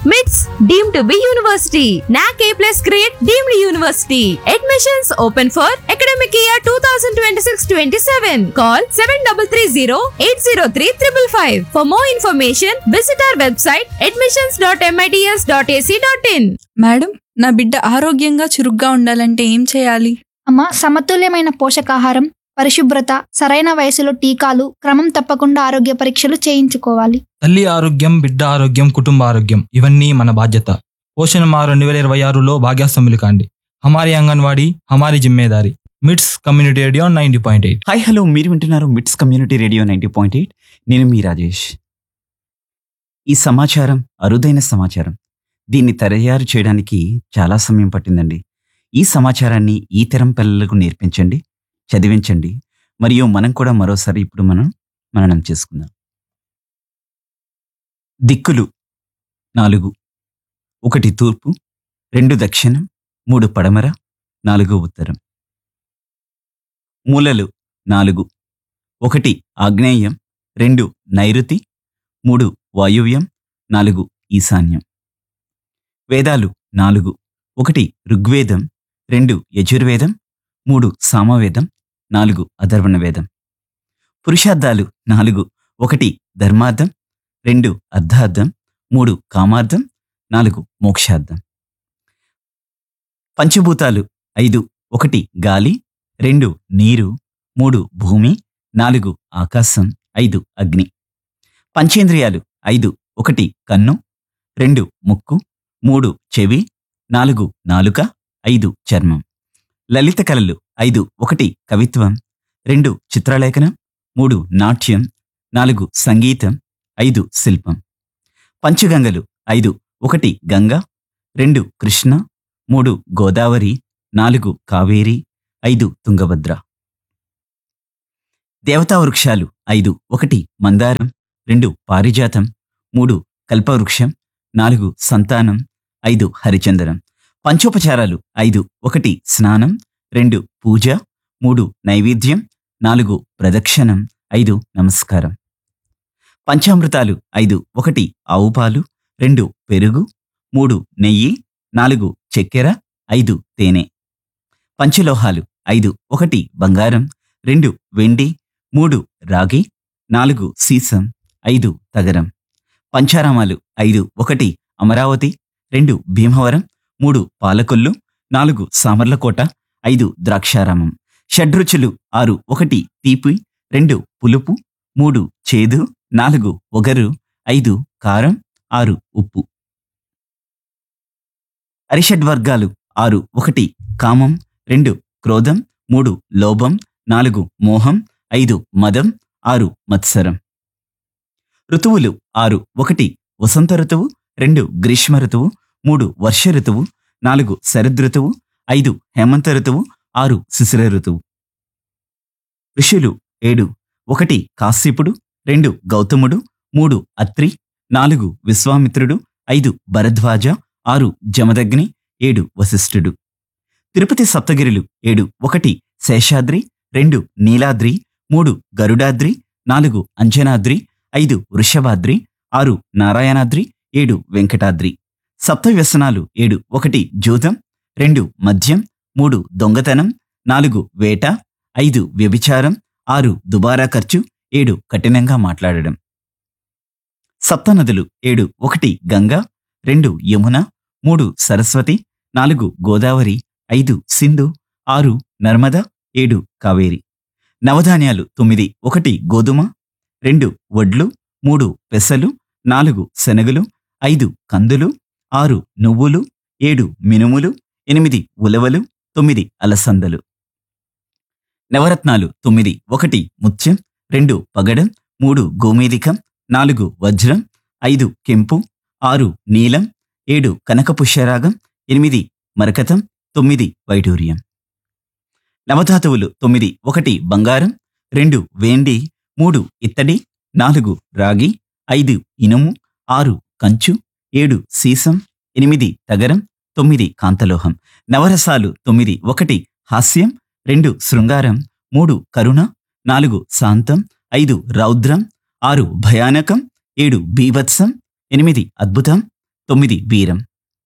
MITS deemed to be university. NAC A plus grade deemed university. Admissions open for academic year 2026-27. Call 7330-803-555. For more information, visit our website admissions.mits.ac.in. Madam నా బిడ్డ ఆరోగ్యంగా చురుగ్గా ఉండాలంటే ఏం చేయాలి అమ్మ సమతుల్యమైన పోషకాహారం పరిశుభ్రత సరైన వయసులో టీకాలు క్రమం తప్పకుండా ఆరోగ్య పరీక్షలు చేయించుకోవాలి తల్లి ఆరోగ్యం బిడ్డ ఆరోగ్యం కుటుంబ ఆరోగ్యం ఇవన్నీ మన బాధ్యత పోషణ మా రెండు వేల ఇరవై ఆరులో భాగ్యాస్తంభులు కాండి హమారి అంగన్వాడీ హమారి జిమ్మేదారి MITS community radio ninety point eight hi hello మీరు వింటున్నారు MITS community radio ninety point eight నేను మీ రాజేష్ ఈ సమాచారం అరుదైన సమాచారం దీన్ని తయారు చేయడానికి చాలా సమయం పట్టిందండి ఈ సమాచారాన్ని ఈ తరం పిల్లలకు నేర్పించండి చదివించండి మరియు మనం కూడా మరోసారి ఇప్పుడు మనం మననం చేసుకుందాం దిక్కులు నాలుగు ఒకటి తూర్పు రెండు దక్షిణం మూడు పడమర నాలుగు ఉత్తరం మూలలు నాలుగు ఒకటి ఆగ్నేయం రెండు నైరుతి మూడు వాయువ్యం నాలుగు ఈశాన్యం వేదాలు నాలుగు ఒకటి ఋగ్వేదం రెండు యజుర్వేదం మూడు సామవేదం నాలుగు అధర్వణ వేదం పురుషార్థాలు నాలుగు ఒకటి ధర్మార్థం రెండు అర్ధార్థం మూడు కామార్థం నాలుగు మోక్షార్థం పంచభూతాలు ఐదు ఒకటి గాలి రెండు నీరు మూడు భూమి నాలుగు ఆకాశం ఐదు అగ్ని పంచేంద్రియాలు ఐదు ఒకటి కన్ను రెండు ముక్కు మూడు చెవి నాలుగు నాలుక ఐదు చర్మం లలిత కళలు ఐదు ఒకటి కవిత్వం రెండు చిత్రలేఖనం మూడు నాట్యం నాలుగు సంగీతం ఐదు శిల్పం పంచగంగలు ఐదు ఒకటి గంగ రెండు కృష్ణ మూడు గోదావరి నాలుగు కావేరి ఐదు తుంగభద్ర దేవతా వృక్షాలు ఐదు ఒకటి మందారం రెండు పారిజాతం మూడు కల్పవృక్షం నాలుగు సంతానం ఐదు హరిచందనం పంచోపచారాలు ఐదు ఒకటి స్నానం రెండు పూజ మూడు నైవేద్యం నాలుగు ప్రదక్షిణం ఐదు నమస్కారం పంచామృతాలు ఐదు ఒకటి ఆవు పాలు రెండు పెరుగు మూడు నెయ్యి నాలుగు చక్కెర ఐదు తేనె పంచలోహాలు ఐదు ఒకటి బంగారం రెండు వెండి మూడు రాగి నాలుగు సీసం ఐదు తగరం పంచారామాలు ఐదు ఒకటి అమరావతి రెండు భీమవరం మూడు పాలకొల్లు నాలుగు సామర్లకోట ఐదు ద్రాక్షారామం షడ్రుచులు ఆరు ఒకటి తీపి రెండు పులుపు మూడు చేదు నాలుగు ఒగరు ఐదు కారం ఆరు ఉప్పు అరిషడ్వర్గాలు ఆరు ఒకటి కామం రెండు క్రోధం మూడు లోభం నాలుగు మోహం ఐదు మదం ఆరు మత్సరం ఋతువులు ఆరు ఒకటి వసంత ఋతువు రెండు గ్రీష్మ ఋతువు మూడు వర్ష ఋతువు నాలుగు శరదృతువు ఐదు హేమంత ఋతువు ఆరు శిశిర ఋతువు ఋషులు ఏడు ఒకటి కాశ్యపుడు రెండు గౌతముడు మూడు అత్రి నాలుగు విశ్వామిత్రుడు ఐదు భరద్వాజ ఆరు జమదగ్ని ఏడు వశిష్ఠుడు తిరుపతి సప్తగిరులు ఏడు ఒకటి శేషాద్రి రెండు నీలాద్రి మూడు గరుడాద్రి నాలుగు అంజనాద్రి ఐదు వృషభాద్రి ఆరు నారాయణాద్రి ఏడు వెంకటాద్రి సప్త వ్యసనాలు ఏడు ఒకటి జూదం రెండు మద్యం మూడు దొంగతనం నాలుగు వేట ఐదు వ్యభిచారం ఆరు దుబారా ఖర్చు ఏడు కఠినంగా మాట్లాడడం సప్తనదులు ఏడు ఒకటి గంగా రెండు యమున మూడు సరస్వతి నాలుగు గోదావరి ఐదు సింధు ఆరు నర్మద ఏడు కావేరి నవధాన్యాలు తొమ్మిది ఒకటి గోధుమ రెండు వడ్లు మూడు పెసలు నాలుగు శనగలు ఐదు కందులు ఆరు నువ్వులు ఏడు మినుములు ఎనిమిది ఉలవలు తొమ్మిది అలసందలు నవరత్నాలు తొమ్మిది ఒకటి ముత్యం రెండు పగడం మూడు గోమేదికం నాలుగు వజ్రం ఐదు కెంపు ఆరు నీలం ఏడు కనకపుష్యరాగం ఎనిమిది మరకతం తొమ్మిది వైడూర్యం నవధాతువులు తొమ్మిది ఒకటి బంగారం రెండు వేండి మూడు ఇత్తడి నాలుగు రాగి ఐదు ఇనుము ఆరు కంచు ఏడు సీసం ఎనిమిది తగరం తొమ్మిది కాంతలోహం నవరసాలు తొమ్మిది ఒకటి హాస్యం రెండు శృంగారం మూడు కరుణ నాలుగు శాంతం ఐదు రౌద్రం ఆరు భయానకం ఏడు బీభత్సం ఎనిమిది అద్భుతం తొమ్మిది వీరం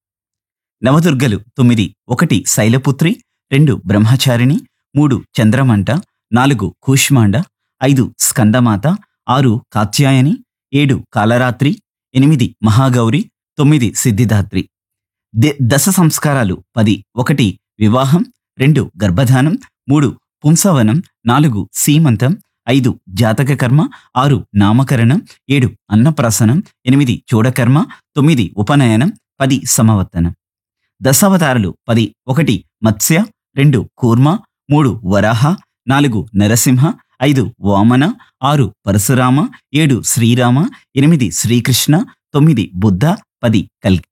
నవదుర్గలు తొమ్మిది ఒకటి శైలపుత్రి రెండు బ్రహ్మచారిణి మూడు చంద్రమంట నాలుగు కూష్మాండ ఐదు స్కందమాత ఆరు కాత్యాయని ఏడు కాలరాత్రి ఎనిమిది మహాగౌరి తొమ్మిది సిద్ధిదాత్రి ద- దశ సంస్కారాలు పది ఒకటి వివాహం రెండు గర్భధానం మూడు పుంసవనం నాలుగు సీమంతం ఐదు జాతక కర్మ ఆరు నామకరణం ఏడు అన్నప్రాసనం ఎనిమిది చూడకర్మ తొమ్మిది ఉపనయనం పది సమవర్తనం దశావతారాలు పది ఒకటి మత్స్య రెండు కూర్మ మూడు వరాహ నాలుగు నరసింహ ఐదు వామన ఆరు పరశురామ ఏడు శ్రీరామ ఎనిమిది శ్రీకృష్ణ తొమ్మిది బుద్ధ పది కల్కి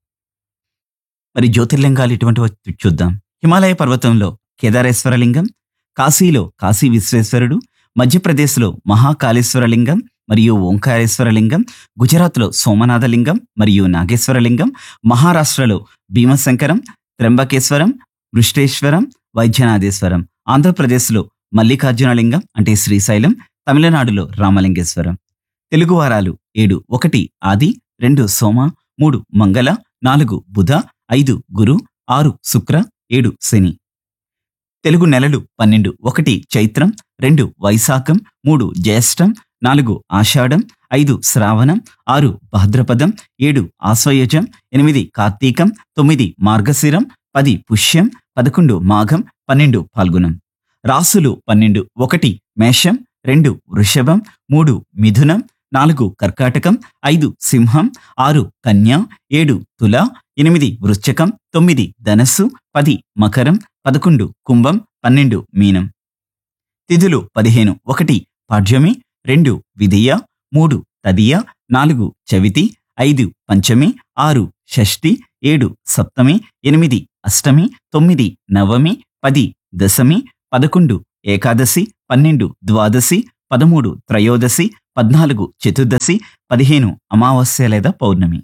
మరి జ్యోతిర్లింగాలు ఇటువంటివి చూద్దాం హిమాలయ పర్వతంలో కేదారేశ్వర లింగం కాశీలో కాశీ విశ్వేశ్వరుడు మధ్యప్రదేశ్లో మహాకాళేశ్వర లింగం మరియు ఓంకారేశ్వర లింగం గుజరాత్లో సోమనాథ లింగం మరియు నాగేశ్వర లింగం మహారాష్ట్రలో భీమశంకరం త్రంబకేశ్వరం వృష్టేశ్వరం వైద్యనాథేశ్వరం ఆంధ్రప్రదేశ్లో మల్లికార్జున లింగం అంటే శ్రీశైలం తమిళనాడులో రామలింగేశ్వరం తెలుగు వారాలు ఏడు ఒకటి ఆది రెండు సోమ మూడు మంగళ నాలుగు బుధ ఐదు గురు ఆరు శుక్ర ఏడు శని తెలుగు నెలలు పన్నెండు ఒకటి చైత్రం రెండు వైశాఖం మూడు జ్యేష్టం నాలుగు ఆషాఢం ఐదు శ్రావణం ఆరు భాద్రపదం ఏడు ఆశ్వయుజం ఎనిమిది కార్తీకం తొమ్మిది మార్గశిరం పది పుష్యం పదకొండు మాఘం పన్నెండు పాల్గొనం రాసులు పన్నెండు ఒకటి మేషం రెండు వృషభం మూడు మిథునం నాలుగు కర్కాటకం ఐదు సింహం ఆరు కన్య ఏడు తుల ఎనిమిది వృశ్చకం తొమ్మిది ధనస్సు పది మకరం పదకొండు కుంభం పన్నెండు మీనం తిథులు పదిహేను ఒకటి పాడ్యమి రెండు విధియ మూడు తదియ నాలుగు చవితి ఐదు పంచమి ఆరు షష్ఠి ఏడు సప్తమి ఎనిమిది అష్టమి తొమ్మిది నవమి పది దశమి పదకొండు ఏకాదశి పన్నెండు ద్వాదశి పదమూడు త్రయోదశి పద్నాలుగు చతుర్దశి పదిహేను అమావాస్య లేదా పౌర్ణమి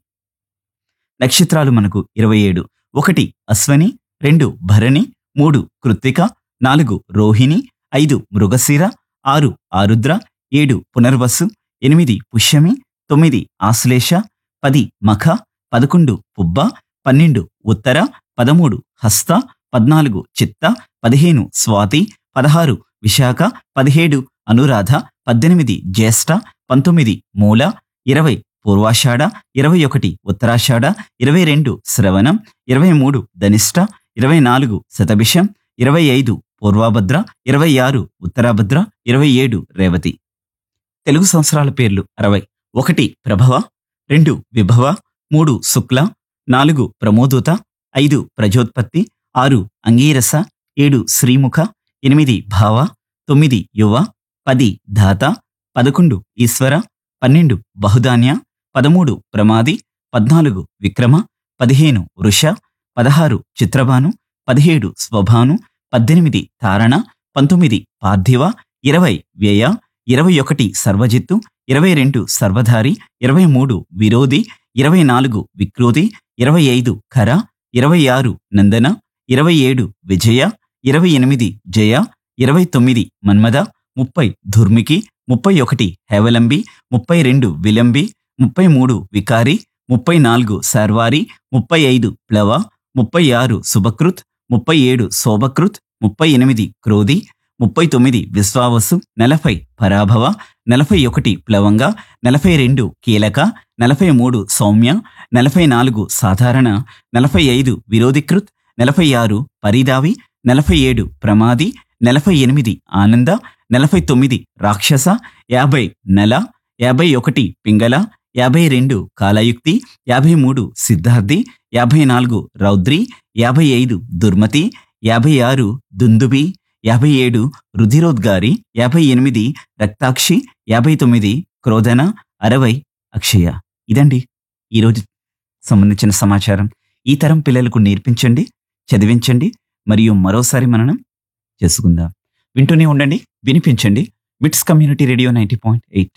నక్షత్రాలు మనకు ఇరవై ఏడు ఒకటి అశ్వని రెండు భరణి మూడు కృత్తిక నాలుగు రోహిణి ఐదు మృగశిర ఆరు ఆరుద్ర ఏడు పునర్వసు ఎనిమిది పుష్యమి తొమ్మిది ఆశ్లేష పది మఖ పదకొండు పుబ్బ పన్నెండు ఉత్తర పదమూడు హస్త పద్నాలుగు చిత్త పదిహేను స్వాతి పదహారు విశాఖ పదిహేడు అనురాధ పద్దెనిమిది జ్యేష్ఠ పంతొమ్మిది మూల ఇరవై పూర్వాషాఢ ఇరవై ఒకటి ఉత్తరాషాఢ ఇరవై రెండు శ్రవణం ఇరవై మూడు ధనిష్ట ఇరవై నాలుగు శతభిషం ఇరవై ఐదు పూర్వాభద్ర ఇరవై ఆరు ఉత్తరాభద్ర ఇరవై ఏడు రేవతి తెలుగు సంవత్సరాల పేర్లు అరవై ఒకటి ప్రభవ రెండు విభవ మూడు శుక్ల నాలుగు ప్రమోదూత ఐదు ప్రజోత్పత్తి ఆరు అంగీరస ఏడు శ్రీముఖ ఎనిమిది భావ తొమ్మిది యువ పది ధాత పదకొండు ఈశ్వర పన్నెండు బహుధాన్య పదమూడు ప్రమాది పద్నాలుగు విక్రమ పదిహేను వృష పదహారు చిత్రభాను పదిహేడు స్వభాను పద్దెనిమిది తారణ పంతొమ్మిది పార్థివ ఇరవై వ్యయ ఇరవై ఒకటి సర్వజిత్తు ఇరవై రెండు సర్వధారి ఇరవై మూడు విరోధి ఇరవై నాలుగు విక్రోధి ఇరవై ఐదు ఖర ఇరవై ఆరు నందన ఇరవై ఏడు విజయ ఇరవై ఎనిమిది జయ ఇరవై తొమ్మిది మన్మద ముప్పై ధుర్మికి ముప్పై ఒకటి హేవలంబి ముప్పై రెండు విలంబి ముప్పై మూడు వికారి ముప్పై నాలుగు సర్వారి ముప్పై ఐదు ప్లవ ముప్పై ఆరు శుభకృత్ ముప్పై ఏడు శోభకృత్ ముప్పై ఎనిమిది క్రోధి ముప్పై తొమ్మిది విశ్వావసు నలభై పరాభవ నలభై ఒకటి ప్లవంగ నలభై రెండు కీలక నలభై మూడు సౌమ్య నలభై నాలుగు సాధారణ నలభై ఐదు విరోధికృత్ నలభై ఆరు పరిదావి నలభై ఏడు ప్రమాది నలభై ఎనిమిది ఆనంద నలభై తొమ్మిది రాక్షస యాభై నెల యాభై ఒకటి పింగళ యాభై రెండు కాలయుక్తి యాభై మూడు సిద్ధార్థి యాభై నాలుగు రౌద్రి యాభై ఐదు దుర్మతి యాభై ఆరు దుందుబి యాభై ఏడు రుధిరోద్గారి యాభై ఎనిమిది రక్తాక్షి యాభై తొమ్మిది క్రోధన అరవై అక్షయ ఇదండి ఈరోజు సంబంధించిన సమాచారం ఈ తరం పిల్లలకు నేర్పించండి చదివించండి మరియు మరోసారి మననం చేసుకుందాం వింటూనే ఉండండి వినిపించండి MITS community radio ninety point eight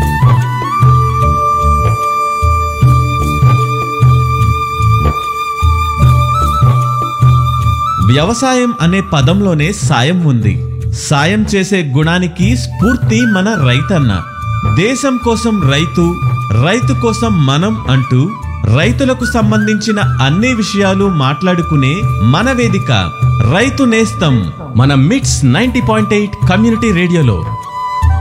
వ్యవసాయం అనే పదంలోనే సాయం ఉంది సాయం చేసే గుణానికి స్ఫూర్తి మన రైతన్న దేశం కోసం రైతు రైతు కోసం మనం అంటూ రైతులకు సంబంధించిన అన్ని విషయాలు మాట్లాడుకునే మన వేదిక రైతు నేస్తం మన మిట్స్ నైంటీ పాయింట్ ఎయిట్ కమ్యూనిటీ రేడియోలో